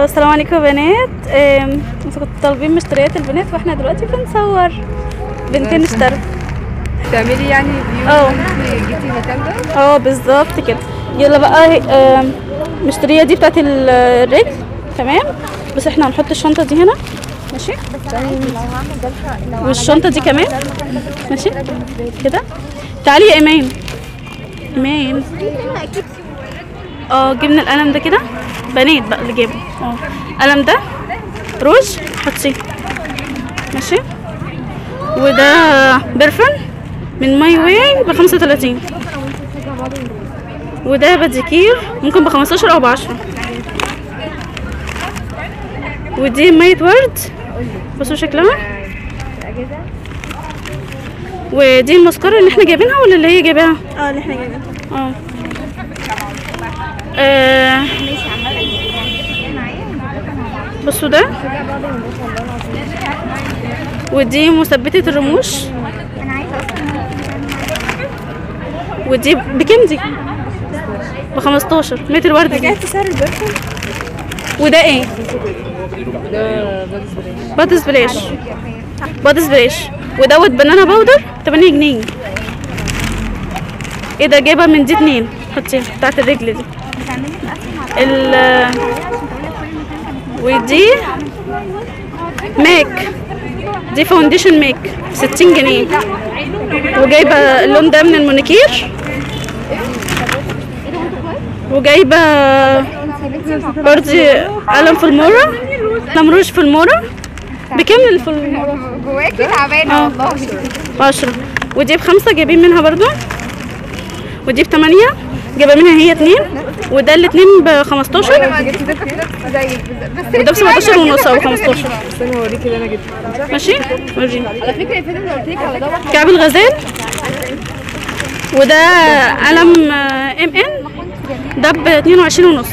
السلام عليكم يا بنات آم، انتوا كنتوا طالبين مشتريات البنات واحنا دلوقتي بنصور بنتين اشتروا تعملي يعني فيو اه. جيتي المكان ده اه بالظبط كده يلا بقى آم، المشتريه دي بتاعت ال- الرجل تمام بس احنا هنحط الشنطه دي هنا ماشي والشنطه دي كمان ماشي كده تعالي يا ايمان ايمان اه جبنا القلم ده كده بنات بقى اللي جابه اه القلم ده روج حطيه ماشي وده برفن من ماي واي ب 35 وده بديكير ممكن ب 15 او ب 10 ودي مية ورد بصوا شكلها ودي المسكرة اللي احنا جايبينها ولا اللي هي جايباها؟ اه اللي احنا جايبينها اه آه، بصوا ده ودي مثبتة الرموش ودي بكام دي؟ ب 15 متر ورد دي رجعت سعر البرفان وده ايه؟ ده بادي سبراي بادي سبلاش بادي سبلاش ودوت بنانا باودر 8 جنيه ايه ده جايبه من دي اتنين حطيها بتاعت الرجل دي ال ودي ماك دي فاونديشن ماك 60 جنيه وجايبه اللون ده من المونيكير وجايبه برضه قلم في المورة قلم روج في المورة بكام اللي في المورة؟ جواكي تعبانه اه والله بعشرة ودي بخمسة جايبين منها برضو ودي بتمانية جايبة منها هي اتنين وده الاتنين بخمستاشر ما جبت ده كنت زيك بالظبط. بس وده بسبعتاشر ونص أو خمستاشر استني اوريكي اللي انا جبته ماشي وريني على فكره يا فندم قلت لك على ده كعب الغزال وده قلم ام ان ده ب 22 ونص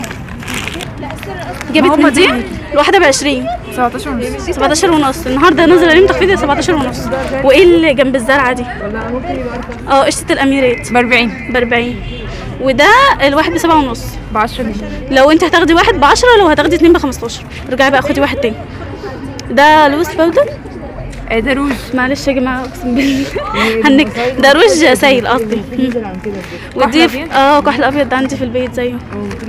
جابت من دي الواحدة ب 20 19 ونص 17 ونص النهارده نزل عليهم تخفيض 17 ونص وايه اللي جنب الزرعه دي ولا ممكن يبقى اه قشطه الاميرات ب 40 ب 40 وده الواحد بسبعة ونص ب 10 جنيه لو انت هتاخدي واحد ب 10 لو هتاخدي اتنين ب 15 رجعي بقى خدي واحد تاني ده لوز باودر آه، ده روج معلش يا جماعه اقسم بالله هنك ده روج سايل قصدي مم. ودي في- اه كحل ابيض ده عندي في البيت زيه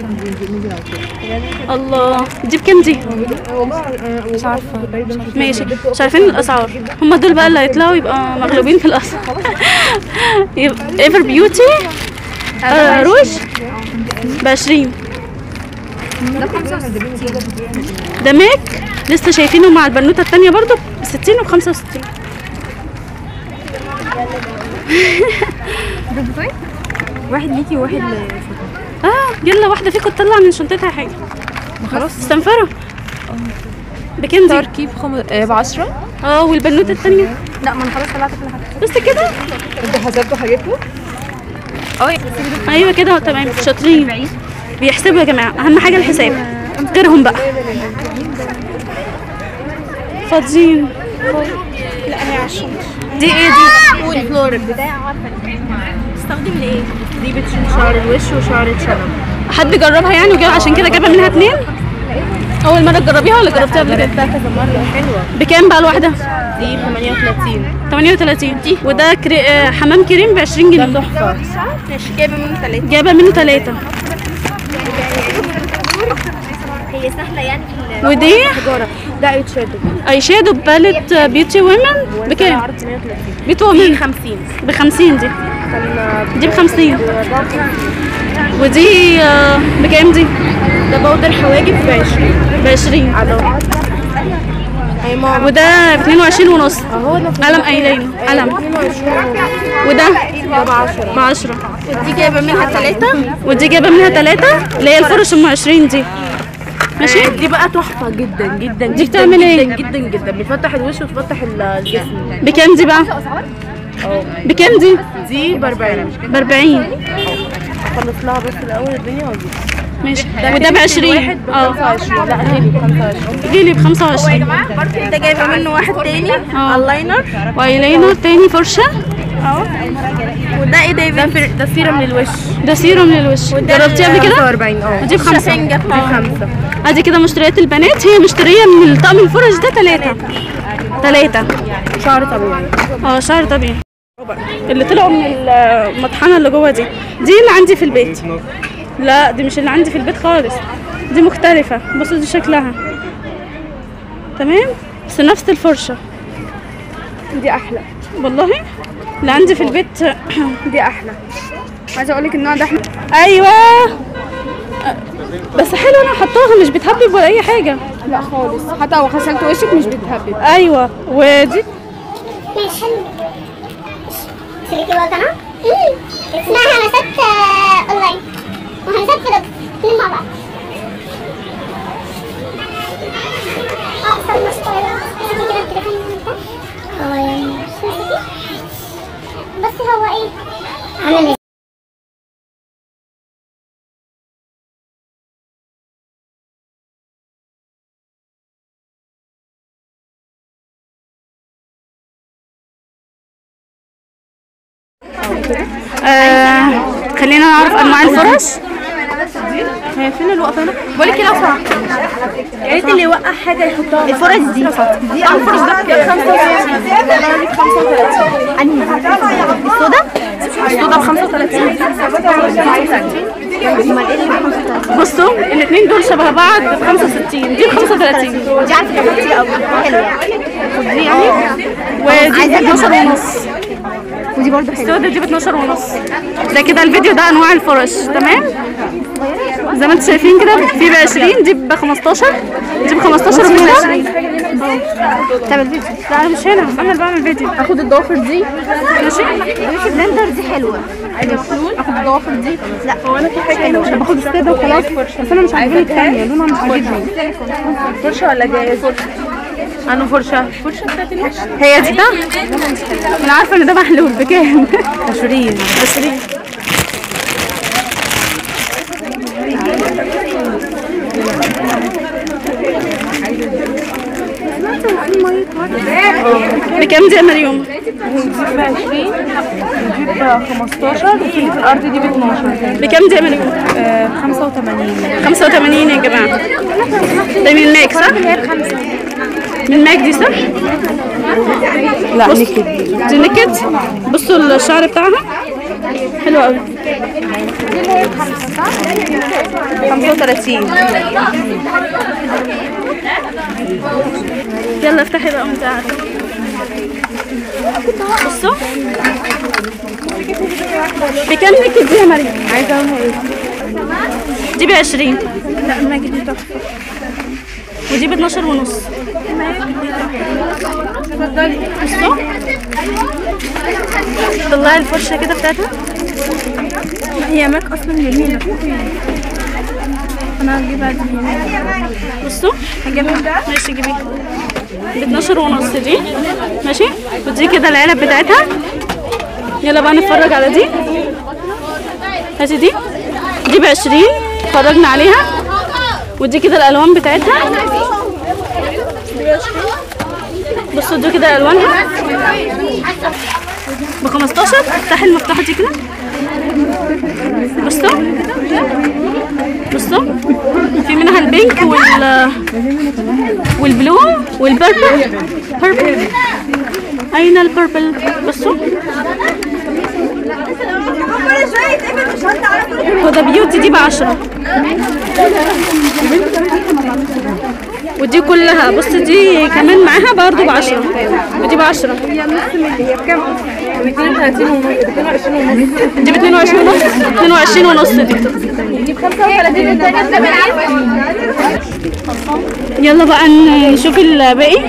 الله دي بكام دي مش عارفه ماشي مش عارفين الاسعار هم دول بقى اللي هيطلعوا يبقى مغلوبين في الاسعار يبقى ايفر بيوتي آه روج ب 20 ده 65 ده ماك لسه شايفينه مع البنوته التانية برضو ب 60 وب 65 ده بطيء واحد ليكي وواحد ل اه يلا واحده فيكم تطلع من شنطتها حاجه خلاص استنفروا بكام دي؟ تركيب خم... آه، ب 10 اه والبنوته التانية لا ما انا خلاص طلعت كل حاجه بس كده انتوا حسبتوا حاجاتكم؟ اه ايوه كده تمام شاطرين بيحسبوا يا جماعه اهم حاجه الحساب غيرهم بقى فاضيين لا هي عشان دي ايه دي؟ قولي فلور استخدم لايه؟ دي بتشيل شعر الوش وشعر الشنب حد جربها يعني وجاب عشان كده جابها منها اتنين اول مره تجربيها ولا جربتيها قبل كده كذا مرة حلوة بكام بقى الواحده دي ب 38 38 وده كري... آه، حمام كريم ب 20 جنيه تحفة ماشي جايبة منه ثلاثة جايبه منه ثلاثه هي سهلة يعني في ودي التجارة ده اي شادو اي شادو باليت بيوتي وومن بكام عرض 130 بيوتي وومن 50 ب 50 دي كان دي ب 50 ودي آه، بكام دي ده بودر حواجب ب 20 ب 20 على هي ماما وده ب 22 ونص اهو ده قلم ايلاين قلم 22 وده ده ب 10 ب 10 ودي جايبة منها ثلاثة ودي جايبه منها ثلاثه اللي هي الفرش ام 20 دي ماشي دي بقى تحفة جدا جدا دي جدا بتعمل ايه؟ جدا جدا جدا بتفتح الوش وتفتح الجسم بكام دي بقى بكام دي دي ب 40 ب 40 خلص لها بس الاول الدنيا واجيب ماشي وده ب 20 واحد ب اه 25 لا دي ب 25 دي اللي ب 25 ده جايبه منه واحد تاني اه. اللاينر وايلاينر تاني فرشه اهو وده ايه ده ده, فر... ده سيرم للوش ده سيروم للوش جربتيه قبل كده 45 اه دي بخمسة شاهنجة اه. خمسة ادي كده مشتريات البنات هي مشتريه من الطقم الفرش ده ثلاثة ثلاثة شعر طبيعي اه شعر طبيعي اللي طلعوا من المطحنة اللي جوه دي دي اللي عندي في البيت لا دي مش اللي عندي في البيت خالص دي مختلفة بصوا دي شكلها تمام بس نفس الفرشة دي احلى والله اللي عندي في البيت دي احلى عايزه اقول لك النوع ده احنا ايوه بس حلو انا حطاها مش بتهبب ولا اي حاجة لا خالص حتى لو غسلت وشك مش بتهبب ايوه ودي ماشي حلو شريكي وطنة اسمها همسات آه، اونلاين وهمسات في دوكس الاثنين مع بعض احسن مشتريات شوفي كده التليفون ده هو يعني شوفي بس هو ايه عامل ايه آه خلينا نعرف انواع الفرش هي فين الوقفه هنا بقول لك لو سمحت يا ريت اللي يوقع حاجه يحطها الفرش دي دي اه الفرش ده ب 35 والله ب 35 انهي السودا السودا ب 35 امال ايه اللي ب 35 بصوا الاثنين دول شبه بعض ب 65 دي ب 35 دي على فكره كتير قوي حلوه دي يعني ودي ب 12 ونص ودي برضه حلوه السودة دي ب 12 ونص ده كده الفيديو ده انواع الفرش تمام زي ما انتم شايفين كده في ب 20 دي ب 15 دي ب 15 وفي ب 20 تعمل فيديو لا انا مش هنا انا اللي بعمل فيديو اخد الضوافر دي ماشي البيوتي بلندر دي حلوه اخد الضوافر دي لا هو انا في حاجه حلوه انا باخد الساده وخلاص بس انا مش عاجبني الثانيه لونها مش عاجبني فرشه ولا جاهز انا فرشه فرشه بتاعت الوش هي دي ده انا عارفه ان ده محلول بكام 20 20 بكام دي يا مريم؟ ب 20 دي ب 15 وفي اللي في الارض دي ب 12 بكام دي يا مريم؟ 85 85 يا جماعة ده من ماك صح؟ من ماك دي صح؟ لا بص. نكد دي نكت بصوا الشعر بتاعها حلو قوي 35 يلا افتحي بقى وانت عارفة بصوا بكام نكت دي يا مريم؟ عايزه اقولها ايه دي ب 20 لا الماجد دي تحفه ودي ب 12 ونص بصوا طلعي الفرشة كده بتاعتها هي ماك اصلا جميله انا هجيبها دي بصوا هجيبها ماشي جيبيها ب 12 ونص دي ماشي ودي كده العلب بتاعتها يلا بقى نتفرج على دي هاتي دي دي ب 20 اتفرجنا عليها ودي كده الالوان بتاعتها بصوا دي كده الوانها ب 15 افتحي المفتاحه دي كده بصوا بصوا في منها البينك وال والبلو والبربل بيربل اين البربل بصوا هدى بيوتي دي بعشرة ودي كلها بص دي كمان معاها برضو بعشرة ودي بعشرة هي نص ملي هي بكام؟ ب 32 ونص ب 22 ونص دي ب 22 ونص 22 ونص دي دي ب 35 والثانيه ب يلا بقى نشوف الباقي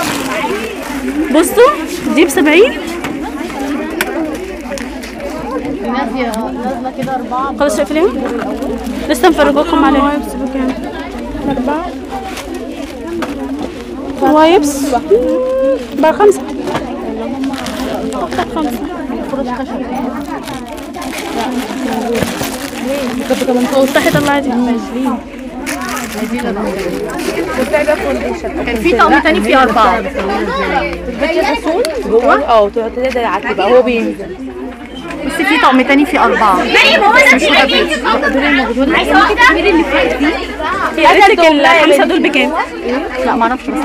بصوا دي ب 70 خلاص شايفين لسه مفرجوكم عليها وايبس بقى خمسة خمسة افتحي طلعي دي كان في طقم تاني فيه أربعة جوه اه تقدر تعدي بقى هو بينزل بس في طقم تاني فيه أربعة مريم هو ده اللي عايزه واحده هي قالت لك الخمسه دول بكام لا معرفش بس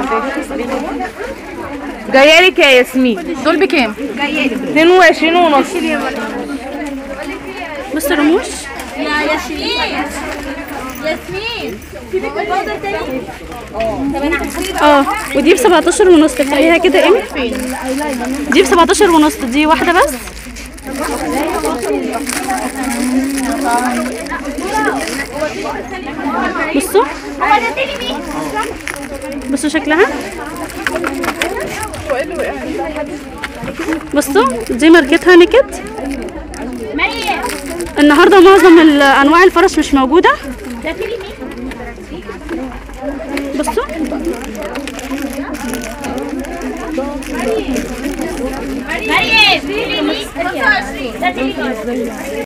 جايه لك يا ياسمين دول بكام؟ 22 ونص بص الرموش اه ودي ب 17 ونص تفتحيها كده ايه دي ب 17 ونص دي واحده بس بصوا بصوا شكلها بصوا دي ماركتها نكت مريم النهارده معظم ال- انواع الفرش مش موجوده بصوا مريم 25